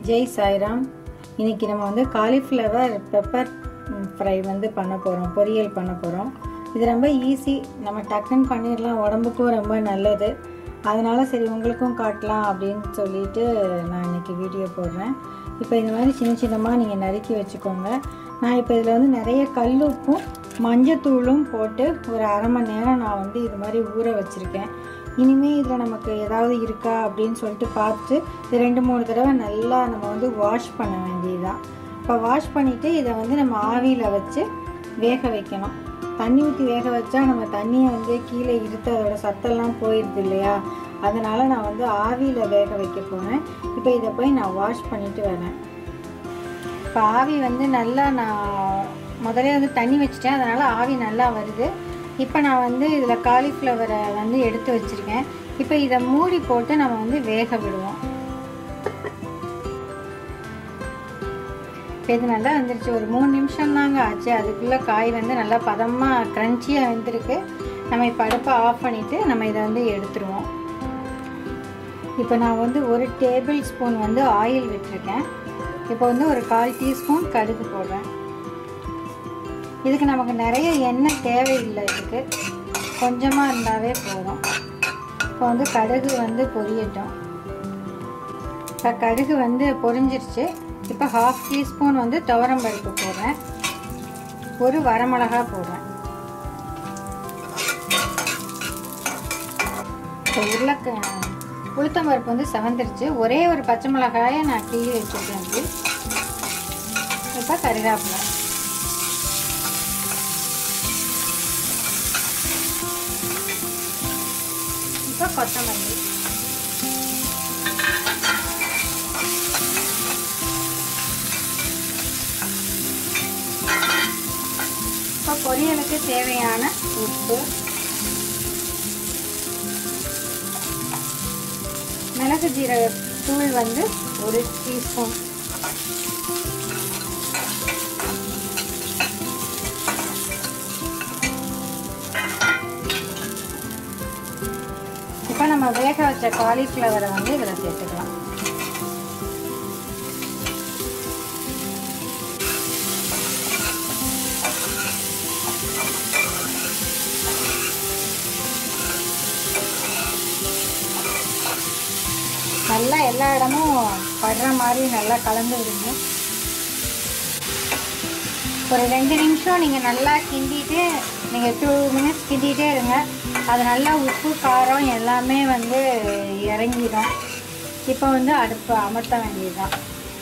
ஜெய் சாய்ராம் இன்னைக்கு நம்ம வந்து காலிஃப்ளவர் பெப்பர் ஃப்ரை வந்து பண்ண போகிறோம் பொரியல் பண்ண போகிறோம் இது ரொம்ப ஈஸி நம்ம டக்குன்னு பண்ணிடலாம் உடம்புக்கும் ரொம்ப நல்லது அதனால் சரி உங்களுக்கும் காட்டலாம் அப்படின்னு சொல்லிட்டு நான் இன்னைக்கு வீடியோ போடுறேன் இப்போ இந்த மாதிரி சின்ன சின்னமாக நீங்கள் நறுக்கி வச்சுக்கோங்க நான் இப்போ இதில் வந்து நிறைய கல்லுப்பும் மஞ்சத்தூளும் போட்டு ஒரு அரை மணி நேரம் நான் வந்து இது மாதிரி ஊற வச்சுருக்கேன் இனிமேல் இதில் நமக்கு ஏதாவது இருக்கா அப்படின்னு சொல்லிட்டு பார்த்து இது ரெண்டு மூணு தடவை நல்லா நம்ம வந்து வாஷ் பண்ண வேண்டியதுதான் இப்போ வாஷ் பண்ணிவிட்டு இதை வந்து நம்ம ஆவியில் வச்சு வேக வைக்கணும் தண்ணி ஊற்றி வேக வச்சா நம்ம தண்ணியை வந்து கீழே இருத்து அதோட சத்தெல்லாம் போயிடுது இல்லையா அதனால் நான் வந்து ஆவியில் வேக வைக்க போகிறேன் இப்போ இதை போய் நான் வாஷ் பண்ணிவிட்டு வரேன் இப்போ ஆவி வந்து நல்லா நான் முதல்ல வந்து தண்ணி வச்சுட்டேன் அதனால் ஆவி நல்லா வருது இப்போ நான் வந்து இதில் காலிஃப்ளவரை வந்து எடுத்து வச்சுருக்கேன் இப்போ இதை மூடி போட்டு நம்ம வந்து வேக விடுவோம் இப்போ இது நல்லா வந்துருச்சு ஒரு மூணு நிமிஷம் தாங்க ஆச்சு அதுக்குள்ளே காய் வந்து நல்லா பதமாக க்ரன்ச்சியாக வெந்திருக்கு நம்ம இப்போ அடுப்பை ஆஃப் பண்ணிவிட்டு நம்ம இதை வந்து எடுத்துருவோம் இப்போ நான் வந்து ஒரு டேபிள் ஸ்பூன் வந்து ஆயில் விட்டுருக்கேன் இப்போ வந்து ஒரு கால் டீஸ்பூன் கடுகு போடுறேன் இதுக்கு நமக்கு நிறைய எண்ணெய் தேவையில்லை இதுக்கு கொஞ்சமாக இருந்தாவே போதும் இப்போ வந்து கடுகு வந்து பொரியட்டும் இப்போ கடுகு வந்து பொரிஞ்சிருச்சு இப்போ ஹாஃப் டீஸ்பூன் வந்து துவரம்பருப்பு போடுறேன் ஒரு வரமிளகா போடுறேன் இப்போ உருளைக்க உளுத்தம்பருப்பு வந்து செவந்துருச்சு ஒரே ஒரு பச்சை மிளகாயை நான் கிள்ளி வச்சுருக்கேன் இப்போ கருவேப்பிலை இப்போ கொத்தமல்லி இப்போ பொரியலுக்கு தேவையான உப்பு மிளகு ஜீரக தூள் வந்து ஒரு டீஸ்பூன் இப்போ நம்ம வேக வச்ச காலிஃப்ளவரை வந்து இதில் சேர்த்துக்கலாம் நல்லா எல்லா இடமும் படுற மாதிரி நல்லா கலந்து விடுங்க ஒரு ரெண்டு நிமிஷம் நீங்கள் நல்லா கிண்டிட்டு நீங்கள் டூ மினிட்ஸ் கிண்டிகிட்டே இருங்க அது நல்லா உப்பு காரம் எல்லாமே வந்து இறங்கிடும் இப்போ வந்து அடுப்பு அமர்த்த வேண்டியதுதான்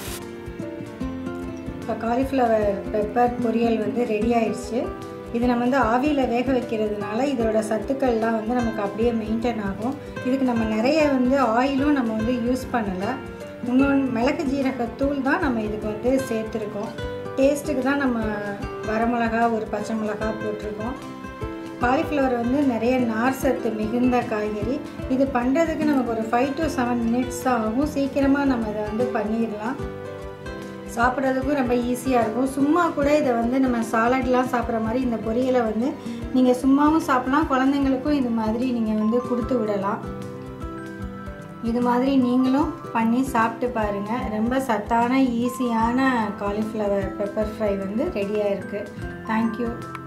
இப்போ காலிஃப்ளவர் பெப்பர் பொரியல் வந்து ரெடி ஆயிடுச்சு இது நம்ம வந்து ஆவியில் வேக வைக்கிறதுனால இதோட சத்துக்கள்லாம் வந்து நமக்கு அப்படியே மெயின்டைன் ஆகும் இதுக்கு நம்ம நிறைய வந்து ஆயிலும் நம்ம வந்து யூஸ் பண்ணலை இன்னொன்று மிளகு ஜீரகத்தூள் தான் நம்ம இதுக்கு வந்து சேர்த்துருக்கோம் டேஸ்ட்டுக்கு தான் நம்ம வரமிளகா ஒரு பச்சை மிளகா போட்டிருக்கோம் காலிஃப்ளவர் வந்து நிறைய நார் சத்து மிகுந்த காய்கறி இது பண்ணுறதுக்கு நமக்கு ஒரு ஃபைவ் டு செவன் மினிட்ஸ் தான் ஆகும் சீக்கிரமாக நம்ம இதை வந்து பண்ணிடலாம் சாப்பிட்றதுக்கும் ரொம்ப ஈஸியாக இருக்கும் சும்மா கூட இதை வந்து நம்ம சாலட்லாம் சாப்பிட்ற மாதிரி இந்த பொரியலை வந்து நீங்கள் சும்மாவும் சாப்பிட்லாம் குழந்தைங்களுக்கும் இது மாதிரி நீங்கள் வந்து கொடுத்து விடலாம் இது மாதிரி நீங்களும் பண்ணி சாப்பிட்டு பாருங்கள் ரொம்ப சத்தான ஈஸியான காலிஃப்ளவர் பெப்பர் ஃப்ரை வந்து ரெடியாக இருக்குது தேங்க்யூ